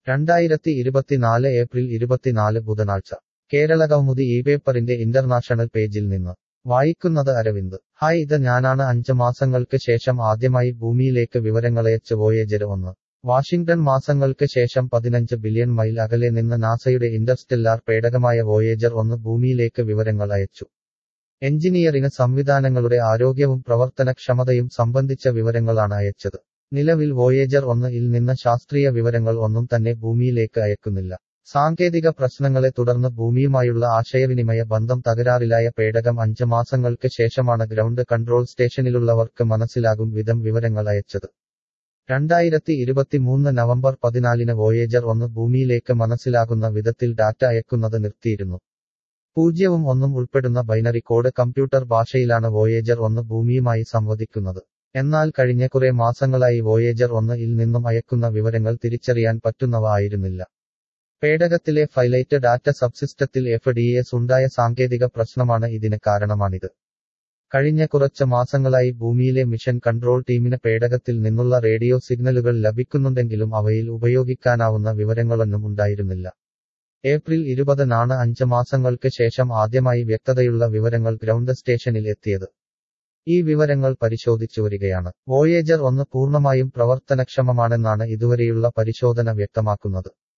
രണ്ടായിരത്തി ഇരുപത്തിനാല് ഏപ്രിൽ ഇരുപത്തിനാല് ബുധനാഴ്ച കേരള കൗമുദി ഈ പേപ്പറിന്റെ ഇന്റർനാഷണൽ പേജിൽ നിന്ന് വായിക്കുന്നത് അരവിന്ദ് ഹായ് ഇത് ഞാനാണ് അഞ്ച് മാസങ്ങൾക്ക് ശേഷം ആദ്യമായി ഭൂമിയിലേക്ക് വിവരങ്ങളയച്ച് വോയേജർ ഒന്ന് വാഷിംഗ്ടൺ മാസങ്ങൾക്ക് ശേഷം പതിനഞ്ച് ബില്യൺ മൈൽ അകലെ നിന്ന് നാസയുടെ ഇന്റർസ്റ്റെല്ലാർ പേടകമായ വോയേജർ ഒന്ന് ഭൂമിയിലേക്ക് വിവരങ്ങൾ അയച്ചു എഞ്ചിനീയറിംഗ് സംവിധാനങ്ങളുടെ ആരോഗ്യവും പ്രവർത്തനക്ഷമതയും സംബന്ധിച്ച വിവരങ്ങളാണ് അയച്ചത് നിലവിൽ വോയേജർ ഒന്ന് ഇൽ നിന്ന് ശാസ്ത്രീയ വിവരങ്ങൾ ഒന്നും തന്നെ ഭൂമിയിലേക്ക് അയക്കുന്നില്ല സാങ്കേതിക പ്രശ്നങ്ങളെ തുടർന്ന് ഭൂമിയുമായുള്ള ആശയവിനിമയ ബന്ധം തകരാറിലായ പേടകം അഞ്ച് മാസങ്ങൾക്ക് ശേഷമാണ് ഗ്രൗണ്ട് കൺട്രോൾ സ്റ്റേഷനിലുള്ളവർക്ക് മനസ്സിലാകും വിധം വിവരങ്ങൾ അയച്ചത് രണ്ടായിരത്തി ഇരുപത്തിമൂന്ന് നവംബർ പതിനാലിന് വോയേജർ ഒന്ന് ഭൂമിയിലേക്ക് മനസ്സിലാകുന്ന വിധത്തിൽ ഡാറ്റ അയക്കുന്നത് നിർത്തിയിരുന്നു പൂജ്യവും ഒന്നും ഉൾപ്പെടുന്ന ബൈനറി കോഡ് കമ്പ്യൂട്ടർ ഭാഷയിലാണ് വോയേജർ ഒന്ന് ഭൂമിയുമായി സംവദിക്കുന്നത് എന്നാൽ കഴിഞ്ഞ കുറെ മാസങ്ങളായി വോയേജർ ഒന്ന് ഇൽ നിന്നും അയക്കുന്ന വിവരങ്ങൾ തിരിച്ചറിയാൻ പറ്റുന്നവ ആയിരുന്നില്ല പേടകത്തിലെ ഫൈലൈറ്റ് ഡാറ്റ സബ്സിസ്റ്റത്തിൽ എഫ് ഡി എസ് ഉണ്ടായ സാങ്കേതിക പ്രശ്നമാണ് ഇതിന് കാരണമാണിത് കഴിഞ്ഞ കുറച്ച് മാസങ്ങളായി ഭൂമിയിലെ മിഷൻ കൺട്രോൾ ടീമിന് പേടകത്തിൽ നിന്നുള്ള റേഡിയോ സിഗ്നലുകൾ ലഭിക്കുന്നുണ്ടെങ്കിലും അവയിൽ ഉപയോഗിക്കാനാവുന്ന വിവരങ്ങളൊന്നും ഉണ്ടായിരുന്നില്ല ഏപ്രിൽ ഇരുപതിനാണ് അഞ്ച് മാസങ്ങൾക്ക് ശേഷം ആദ്യമായി വ്യക്തതയുള്ള വിവരങ്ങൾ ഗ്രൗണ്ട് സ്റ്റേഷനിൽ എത്തിയത് ഈ വിവരങ്ങൾ പരിശോധിച്ചു വരികയാണ് വോയേജർ ഒന്ന് പൂർണ്ണമായും പ്രവർത്തനക്ഷമമാണെന്നാണ് ഇതുവരെയുള്ള പരിശോധന വ്യക്തമാക്കുന്നത്